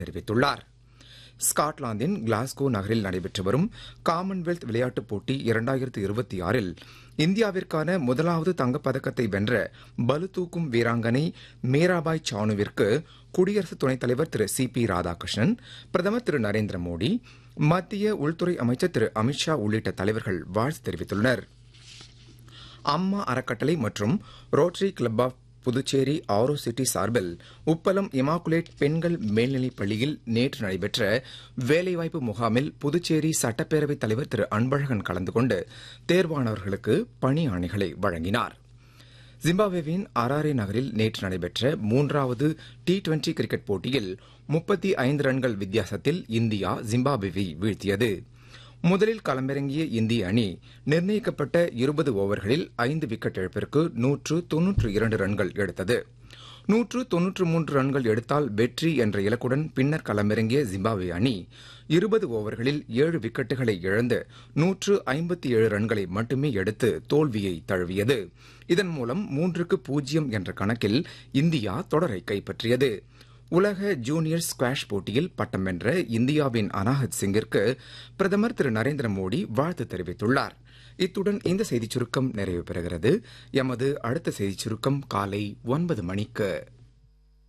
தெரிவித்துள்ளார் ஸ்காட்லாந்தின் கிளாஸ்கோ நகரில் நடைபெற்று வரும் காமன்வெல்த் விளையாட்டுப் போட்டி இரண்டாயிரத்து இருபத்தி ஆறில் இந்தியாவிற்கான முதலாவது தங்கப்பதக்கத்தை வென்ற பளுதூக்கும் வீராங்கனை மீராபாய் சானுவிற்கு குடியரசு துணைத் தலைவர் திரு சி பி ராதாகிருஷ்ணன் பிரதமர் திரு நரேந்திர மோடி மத்திய உள்துறை அமைச்சர் திரு அமித்ஷா உள்ளிட்ட தலைவர்கள் வாழ்த்து தெரிவித்துள்ளனர் அம்மா அறக்கட்டளை மற்றும் rotary club of Puducherry Auro city சார்பில் உப்பளம் இமாக்குலேட் பெண்கள் மேல்நிலைப் பள்ளியில் நேற்று நடைபெற்ற வேலைவாய்ப்பு முகாமில் புதுச்சேரி சட்டப்பேரவைத் தலைவர் திரு அன்பழகன் கலந்து கொண்டு தேர்வானவர்களுக்கு பணி ஆணைகளை வழங்கினார் ஜிம்பாப்வேவின் அராரே நகரில் நேற்று நடைபெற்ற மூன்றாவது டி டுவெண்டி கிரிக்கெட் போட்டியில் முப்பத்தி ஐந்து ரன்கள் வித்தியாசத்தில் இந்தியா ஜிம்பாப்வேவை வீழ்த்தியது முதலில் களமிறங்கிய இந்திய அணி நிர்ணயிக்கப்பட்ட இருபது ஓவர்களில் ஐந்து விக்கெட் இழப்பிற்கு நூற்று தொன்னூற்று இரண்டு ரன்கள் எடுத்தது நூற்று தொன்னூற்று மூன்று ரன்கள் எடுத்தால் வெற்றி என்ற இலக்குடன் பின்னர் களமிறங்கிய ஜிம்பாப்வே அணி இருபது ஓவர்களில் ஏழு விக்கெட்டுகளை இழந்து நூற்று ஐம்பத்தி ஏழு ரன்களை மட்டுமே எடுத்து தோல்வியை தழுவியது இதன் மூலம் மூன்றுக்கு பூஜ்ஜியம் என்ற கணக்கில் இந்தியா தொடரை கைப்பற்றியது உலக ஜூனியர் ஸ்குவாஷ் போட்டியில் பட்டம் வென்ற இந்தியாவின் அனாஹத் சிங்கிற்கு பிரதமர் திரு நரேந்திர மோடி வாழ்த்து தெரிவித்துள்ளார் இத்துடன் இந்த செய்திச் சுருக்கம் நிறைவு பெறுகிறது எமது அடுத்த செய்திச் சுருக்கம் காலை ஒன்பது மணிக்கு